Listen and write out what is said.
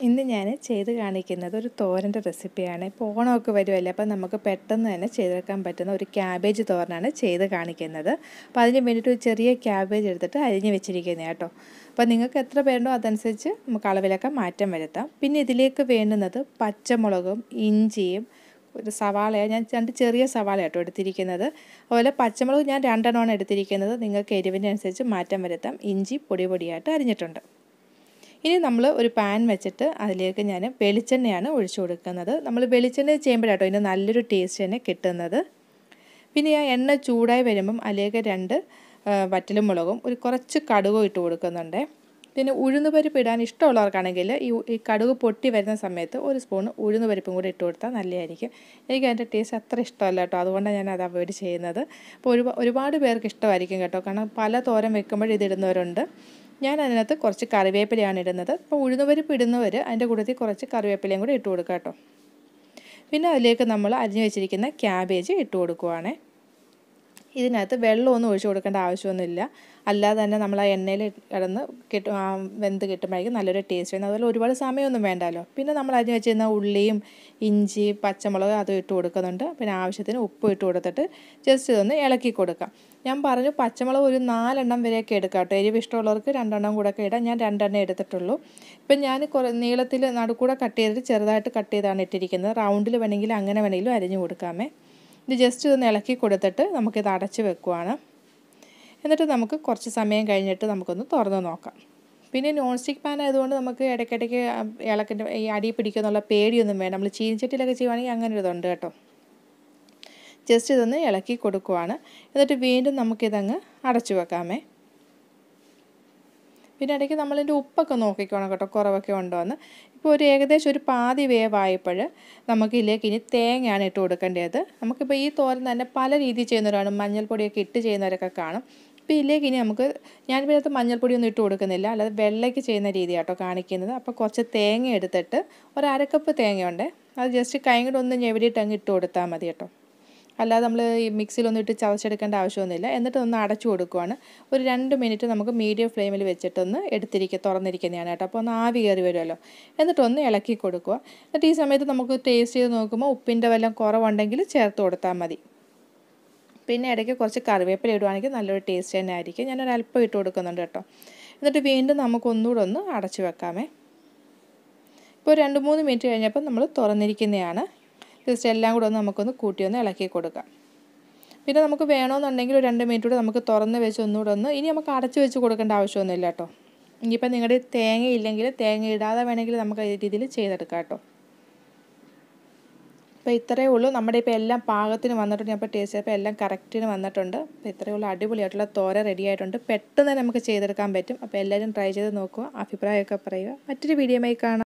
ഇന്ന് ഞാൻ ചെയ്ത് കാണിക്കുന്നത് ഒരു തോരൻ്റെ റെസിപ്പിയാണ് ഇപ്പോൾ ഓണമൊക്കെ വരുമല്ലേ അപ്പോൾ നമുക്ക് പെട്ടെന്ന് തന്നെ ചെയ്തെടുക്കാൻ പറ്റുന്ന ഒരു ക്യാബേജ് തോരനാണ് ചെയ്ത് കാണിക്കുന്നത് അപ്പോൾ അതിന് വേണ്ടിയിട്ട് ഒരു ചെറിയ ക്യാബേജ് എടുത്തിട്ട് അരിഞ്ഞ് വെച്ചിരിക്കുന്നത് കേട്ടോ അപ്പോൾ നിങ്ങൾക്ക് എത്ര പേരുണ്ടോ അതനുസരിച്ച് നമുക്ക് അളവിലൊക്കെ മാറ്റം വരുത്താം പിന്നെ ഇതിലേക്ക് വേണ്ടുന്നത് പച്ചമുളകും ഇഞ്ചിയും ഒരു സവാളയാണ് ഞാൻ രണ്ട് ചെറിയ സവാള കേട്ടോ എടുത്തിരിക്കുന്നത് അതുപോലെ പച്ചമുളക് ഞാൻ രണ്ടെണ്ണമാണ് എടുത്തിരിക്കുന്നത് നിങ്ങൾക്ക് എരിവിൻ്റെ അനുസരിച്ച് മാറ്റം വരുത്താം ഇഞ്ചി പൊടി പൊടിയായിട്ട് അരിഞ്ഞിട്ടുണ്ട് ഇനി നമ്മൾ ഒരു പാൻ വെച്ചിട്ട് അതിലേക്ക് ഞാൻ വെളിച്ചെണ്ണയാണ് ഒഴിച്ചു കൊടുക്കുന്നത് നമ്മൾ വെളിച്ചെണ്ണ ചെയ്യുമ്പോഴാട്ടോ ഇതിന് നല്ലൊരു ടേസ്റ്റ് തന്നെ കിട്ടുന്നത് പിന്നെ ആ എണ്ണ ചൂടായി വരുമ്പം അതിലേക്ക് രണ്ട് വറ്റലും മുളകും ഒരു കുറച്ച് കടുകും ഇട്ട് കൊടുക്കുന്നുണ്ട് പിന്നെ ഉഴുന്ന് പരിപ്പ് ഇടാൻ ഇഷ്ടമുള്ളവർക്കാണെങ്കിൽ ഈ ഈ കടുക് പൊട്ടി വരുന്ന സമയത്ത് ഒരു സ്പൂൺ ഉഴുന്ന് പരിപ്പും കൂടി ഇട്ട് കൊടുത്താൽ നല്ലതായിരിക്കും എനിക്ക് അതിൻ്റെ ടേസ്റ്റ് അത്ര ഇഷ്ടമല്ല കേട്ടോ അതുകൊണ്ടാണ് ഞാൻ അത് അവോയ്ഡ് ചെയ്യുന്നത് അപ്പോൾ ഒരു ഒരുപാട് പേർക്ക് ഇഷ്ടമായിരിക്കും കേട്ടോ കാരണം പല തോരൻ വെക്കുമ്പോഴും ഇതിടുന്നവരുണ്ട് ഞാൻ അതിനകത്ത് കുറച്ച് കറിവേപ്പിലയാണ് ഇടുന്നത് അപ്പോൾ ഉഴുന്നുപരിപ്പ് ഇടുന്നവർ അതിൻ്റെ കൂട്ടത്തിൽ കുറച്ച് കറിവേപ്പിലയും കൂടി ഇട്ട് കൊടുക്കുക കേട്ടോ പിന്നെ അതിലേക്ക് നമ്മൾ അരിഞ്ഞു വെച്ചിരിക്കുന്ന ക്യാബേജ് ഇട്ട് കൊടുക്കുവാണേ ഇതിനകത്ത് വെള്ളമൊന്നും ഒഴിച്ചു കൊടുക്കേണ്ട ആവശ്യമൊന്നുമില്ല അല്ലാതെ തന്നെ നമ്മൾ ആ എണ്ണയിൽ കിടന്ന് കിട്ടും വെന്ത് കിട്ടുമ്പോഴേക്കും നല്ലൊരു ടേസ്റ്റ് വരുന്നത് അതുപോലെ ഒരുപാട് സമയമൊന്നും വേണ്ടല്ലോ പിന്നെ നമ്മൾ അരിഞ്ഞ് വെച്ചിരുന്ന ഉള്ളിയും ഇഞ്ചി പച്ചമുളക് അതും ഇട്ട് കൊടുക്കുന്നുണ്ട് പിന്നെ ആവശ്യത്തിന് ഉപ്പ് ഇട്ട് കൊടുത്തിട്ട് ജസ്റ്റ് ഇതൊന്ന് ഇളക്കി കൊടുക്കാം ഞാൻ പറഞ്ഞു പച്ചമുളക് ഒരു നാലെണ്ണം വരെയൊക്കെ എടുക്കാം കേട്ടോ എരിവ് ഇഷ്ടമുള്ളവർക്ക് രണ്ടെണ്ണം കൂടെ ഒക്കെ ഇടാം ഞാൻ രണ്ടെണ്ണം എടുത്തിട്ടുള്ളൂ ഇപ്പം ഞാൻ കുറേ നീളത്തിൽ നടുക്കൂടെ കട്ട് ചെയ്തിട്ട് ചെറുതായിട്ട് കട്ട് ചെയ്താണ് ഇട്ടിരിക്കുന്നത് റൗണ്ടിൽ വേണമെങ്കിൽ അങ്ങനെ വേണമെങ്കിലും അരിഞ്ഞു കൊടുക്കാമേ ഇത് ജസ്റ്റ് ഒന്ന് ഇളക്കി കൊടുത്തിട്ട് നമുക്കിത് അടച്ച് വെക്കുവാണ് എന്നിട്ട് നമുക്ക് കുറച്ച് സമയം കഴിഞ്ഞിട്ട് നമുക്കൊന്ന് തുറന്ന് നോക്കാം പിന്നെ നോൺ സ്റ്റിക്ക് പാൻ ആയതുകൊണ്ട് നമുക്ക് ഇടയ്ക്കിടയ്ക്ക് ഇളക്കിൻ്റെ ഈ അടി പിടിക്കുന്നുള്ള പേടിയൊന്നും വേണ്ട നമ്മൾ ചീനിച്ചട്ടിയിലൊക്കെ ചെയ്യുവാണെങ്കിൽ അങ്ങനെ ഇതുണ്ട് കേട്ടോ ജസ്റ്റ് ഇതൊന്ന് ഇളക്കി കൊടുക്കുവാണ് എന്നിട്ട് വീണ്ടും നമുക്കിതങ്ങ് അടച്ചു വെക്കാമേ പിന്നെ ഇടയ്ക്ക് നമ്മളിൻ്റെ ഉപ്പൊക്കെ നോക്കിക്കോണം കേട്ടോ കുറവൊക്കെ ഉണ്ടോ എന്ന് ഇപ്പോൾ ഒരു ഏകദേശം ഒരു പാതി വേവായപ്പോൾ നമുക്ക് ഇതിലേക്ക് ഇനി തേങ്ങയാണ് ഇട്ട് കൊടുക്കേണ്ടത് നമുക്കിപ്പോൾ ഈ തോരൻ തന്നെ പല രീതിയിൽ ചെയ്യുന്നവരാണ് മഞ്ഞൾപ്പൊടിയൊക്കെ ഇട്ട് ചെയ്യുന്നവരൊക്കെ കാണും ഇപ്പോൾ ഇതിലേക്ക് ഇനി നമുക്ക് ഞാനിപ്പോൾ ഇതിനകത്ത് മഞ്ഞൾപ്പൊടിയൊന്നും ഇട്ട് കൊടുക്കുന്നില്ല അല്ലാതെ വെള്ളയ്ക്ക് ചെയ്യുന്ന രീതിയാട്ടോ കാണിക്കുന്നത് അപ്പോൾ കുറച്ച് തേങ്ങ എടുത്തിട്ട് ഒരു അരക്കപ്പ് തേങ്ങയുണ്ട് അത് ജസ്റ്റ് കൈ കൊണ്ട് ഒന്ന് ഞെവിടിയിട്ട് അങ്ങ് ഇട്ട് കൊടുത്താൽ മതി കേട്ടോ അല്ലാതെ നമ്മൾ ഈ മിക്സിയിലൊന്നും ഇട്ട് ചതച്ചെടുക്കേണ്ട ആവശ്യമൊന്നുമില്ല എന്നിട്ട് ഒന്ന് അടച്ചു കൊടുക്കുവാണ് ഒരു രണ്ട് മിനിറ്റ് നമുക്ക് മീഡിയം ഫ്ലെയിമിൽ വെച്ചിട്ടൊന്ന് എടുത്തിരിക്കുക തുറന്നിരിക്കുന്നതാണ് കേട്ടോ അപ്പോൾ ഒന്ന് ആവി കയറി വരുമല്ലോ എന്നിട്ടൊന്ന് ഇളക്കി കൊടുക്കുക എന്നിട്ട് ഈ സമയത്ത് നമുക്ക് ടേസ്റ്റ് ചെയ്ത് നോക്കുമ്പോൾ ഉപ്പിൻ്റെ വല്ലതും കുറവുണ്ടെങ്കിൽ ചേർത്ത് കൊടുത്താൽ മതി പിന്നെ ഇടയ്ക്ക് കുറച്ച് കറിവേപ്പില ഇടുവാണെങ്കിൽ നല്ലൊരു ടേസ്റ്റ് തന്നെ ആയിരിക്കും ഞാനൊരു അല്പം ഇട്ട് കൊടുക്കുന്നുണ്ട് കേട്ടോ എന്നിട്ട് വീണ്ടും നമുക്ക് ഒന്നുകൂടെ ഒന്ന് അടച്ചു വെക്കാമേ ഇപ്പോൾ രണ്ട് മൂന്ന് മിനിറ്റ് കഴിഞ്ഞപ്പോൾ നമ്മൾ തുറന്നിരിക്കുന്നതാണ് ജസ്റ്റ് എല്ലാം കൂടെ ഒന്ന് നമുക്കൊന്ന് കൂട്ടി ഒന്ന് ഇളക്കി കൊടുക്കാം പിന്നെ നമുക്ക് വേണമെന്നുണ്ടെങ്കിൽ ഒരു രണ്ട് മിനിറ്റ് കൂടെ നമുക്ക് തുറന്ന് വെച്ച് ഒന്നുകൂടെ ഒന്ന് ഇനി നമുക്ക് അടച്ചു വെച്ച് കൊടുക്കേണ്ട ആവശ്യമൊന്നുമില്ല കേട്ടോ ഇനിയിപ്പോൾ നിങ്ങളുടെ തേങ്ങ ഇല്ലെങ്കിൽ തേങ്ങ ഇടാതെ വേണമെങ്കിൽ നമുക്ക് ഈ രീതിയിൽ ചെയ്തെടുക്കാം കേട്ടോ അപ്പോൾ ഇത്രയേ ഉള്ളൂ നമ്മുടെ ഇപ്പോൾ എല്ലാം പാകത്തിന് വന്നിട്ടുണ്ട് ഞാൻ ഇപ്പോൾ ടേസ്റ്റ് ചെയ്തപ്പോൾ എല്ലാം കറക്റ്റിന് വന്നിട്ടുണ്ട് അപ്പോൾ ഇത്രയേ ഉള്ളൂ അടിപൊളിയായിട്ടുള്ള തോര റെഡി ആയിട്ടുണ്ട് പെട്ടെന്ന് തന്നെ നമുക്ക് ചെയ്തെടുക്കാൻ പറ്റും അപ്പോൾ എല്ലാവരും ട്രൈ ചെയ്ത് നോക്കുക അഭിപ്രായമൊക്കെ പറയുക മറ്റൊരു വീഡിയോയുമായി കാണാം